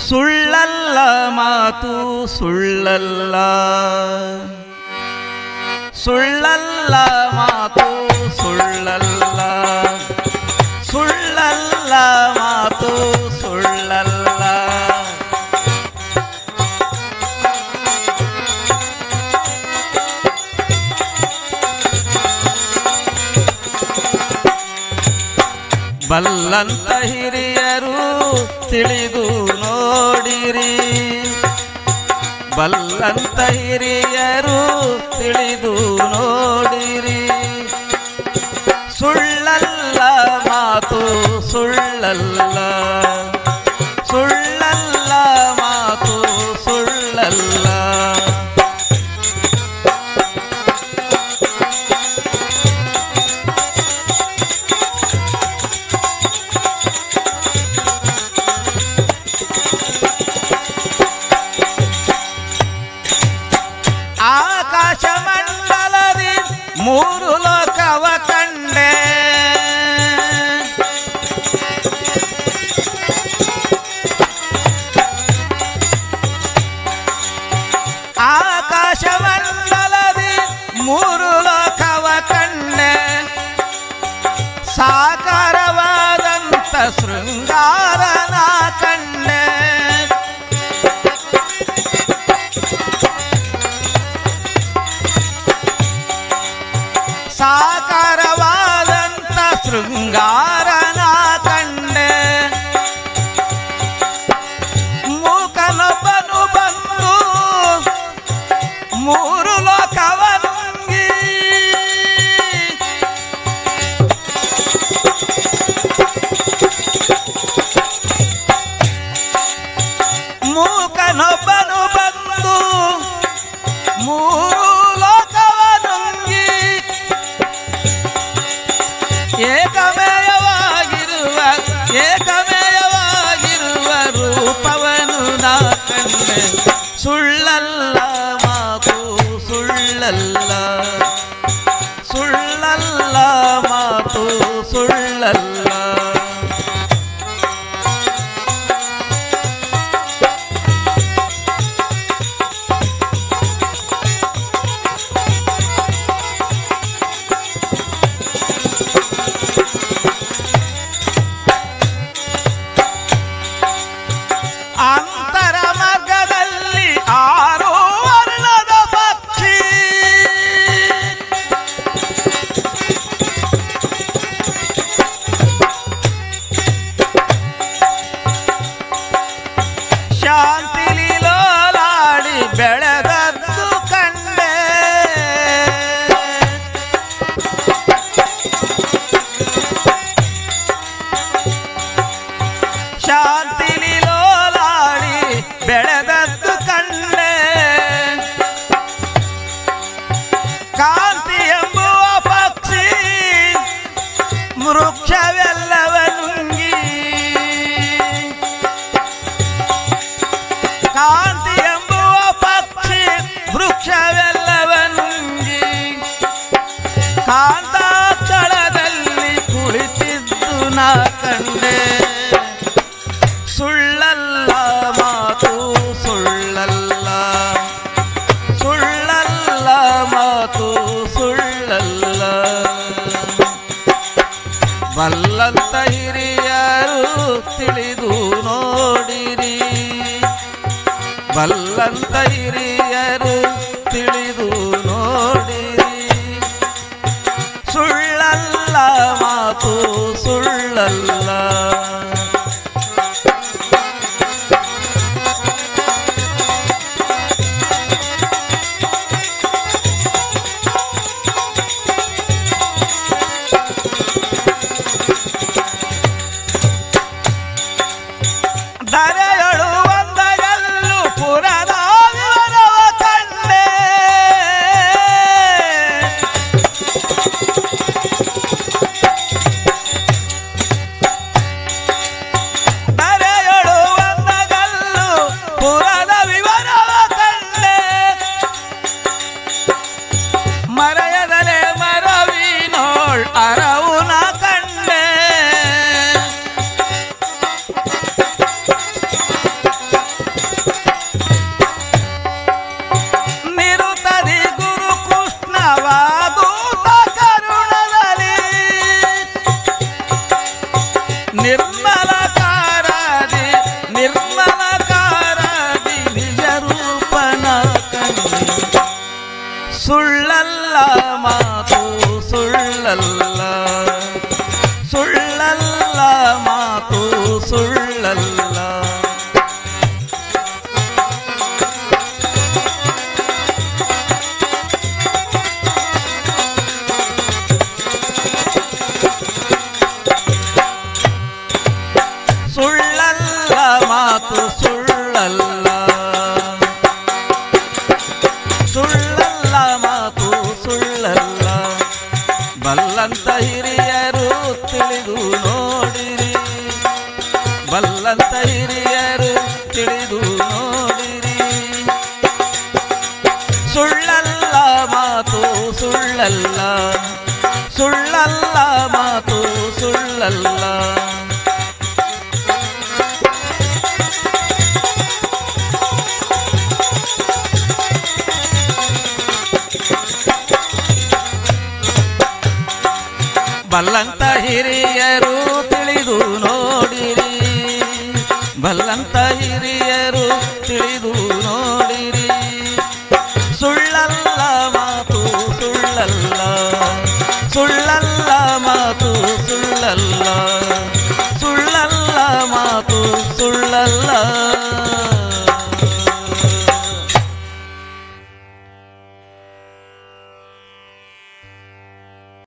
ಸುಳ್ಳಲ್ಲ ಮಾತು ಸುಳ್ಳಲ್ಲ ಸುಳ್ಳಲ್ಲ ಮಾತು ಸುಳ್ಳಲ್ಲ ಸುಳ್ಳಲ್ಲ ಮಾತು ಸುಳ್ಳಲ್ಲ ಬಲ್ಲಂತ ಹಿರಿಯರು ತಿಳಿದು ನೋಡಿರಿ ಬಲ್ಲಂತ ಹಿರಿಯರು ತಿಳಿದು ನೋಡಿರಿ ಸುಳ್ಳಲ್ಲ ಮಾತು ಸುಳ್ಳಲ್ಲ ಸುಳ್ಳಲ್ಲ ಮಾತು ಸುಳ್ಳಲ್ಲ ಆಕಾಶ ಮಂಡಲದಿ ಮೂರು ಲೋಕವ ಕಂಡೆ ಆಕಾಶ ಮಂಡಲದಿ ಮೂರು ಲೋಕವ ಕಂಡೆ ಸಾಕಾರವಾದಂತ ಶೃಂಗಾರನ ಕಂಡೆ ಸಾಕಾರವಾದಂತ ಶೃಂಗಾರನ ಕಂಡೆ ಮೂಕನೊಬ್ಬನು ಬಂದು ಮೂರು ಲೋಕವನುಂಗಿ ಮೂಕನೊಬ್ಬನು ಬಂದು ಮೂರು ಲೋಕವನುಂಗಿ ಏಕಮೇಯವಾಗಿರುವ ಏಕಮೇಯವಾಗಿರುವ ರೂಪವನು ನಾ ಕಂಡೆ ಸುಳ್ಳಲ್ಲ ಮಾತು ಸುಳ್ಳಲ್ಲ ಸುಳ್ಳಲ್ಲ ಮಾತು ಸುಳ್ಳಲ್ಲ ಅಂತರ ಮಾರ್ಗದಲ್ಲಿ ಆರು ವರ್ಣದ ಪಕ್ಷಿ ಶಾಂತಿಲಿ ಲೋಲಾಡಿ ಬೆಳೆದದ್ದು ಕಂಡೆ ಶಾಂತಿಲಿ ಲೋಲಾಡಿ ಬೆಳೆದದ್ದು ಕಂಡೆ ಕಾಂತಿ ಎಂಬುವ ಪಕ್ಷಿ ವೃಕ್ಷವೆಲ್ಲವನುಂಗಿ ಕಾಂತಿ ಎಂಬುವ ಪಕ್ಷಿ ವೃಕ್ಷವೆಲ್ಲವನುಂಗಿ ಕಾಂತಾಚಳದಲ್ಲಿ ಕುಳಿತಿದ್ದು ನಾ ಕಂಡೆ ಸುಳ್ಳಲ್ಲ ಮಾತು ಸುಳ್ಳಲ್ಲ ಸುಳ್ಳಲ್ಲ ಮಾತು ಸುಳ್ಳಲ್ಲ ಬಲ್ಲಂತ ಹಿರಿಯರು ತಿಳಿದು ನೋಡಿರಿ ಬಲ್ಲಂತ ಹಿರಿಯರು ತಿಳಿದು ನೋಡಿರಿ ಸುಳ್ಳಲ್ಲ ಮಾತು ಸುಳ್ಳಲ್ಲ ದರೆಯಳು ಒಂದಗಲ್ಲು ಪುರದ ವಿವರವ ಕಂಡೆ ನಿರ್ಮಲಕಾರಾದಿ ನಿರ್ಮಲಕಾರಾದಿ ನಿಜ ರೂಪನ ಕಣ್ಣಿ ಸುಳ್ಳಲ್ಲ ಮಾತು ಸುಳ್ಳಲ್ಲ ಸುಳ್ಳಲ್ಲ ಮಾತು ಸುಳ್ಳಲ್ಲ ಸುಳ್ಳಲ್ಲ ಮಾತು ಸುಳ್ಳಲ್ಲ ಸುಳ್ಳಲ್ಲ ಮಾತು ಸುಳ್ಳಲ್ಲ ಬಲ್ಲಂತ ಹಿರಿಯರು ತಿಳಿದು ನೋಡಿರಿ ಬಲ್ಲಂತ ಹಿರಿಯರು ತಿಳಿದು ನೋಡಿರಿ ಸುಳ್ಳಲ್ಲ ಮಾತು ಸುಳ್ಳಲ್ಲ ಸುಳ್ಳಲ್ಲ ಮಾತು ಸುಳ್ಳಲ್ಲ ಬಲ್ಲಂತ ಹಿರಿಯರು ತಿಳಿದು ನೋಡಿರಿ ಬಲ್ಲಂತ ಹಿರಿಯರು ತಿಳಿದು ನೋಡಿರಿ ಸುಳ್ಳಲ್ಲ ಮಾತು ಸುಳ್ಳಲ್ಲ ಸುಳ್ಳಲ್ಲ ಮಾತು ಸುಳ್ಳಲ್ಲ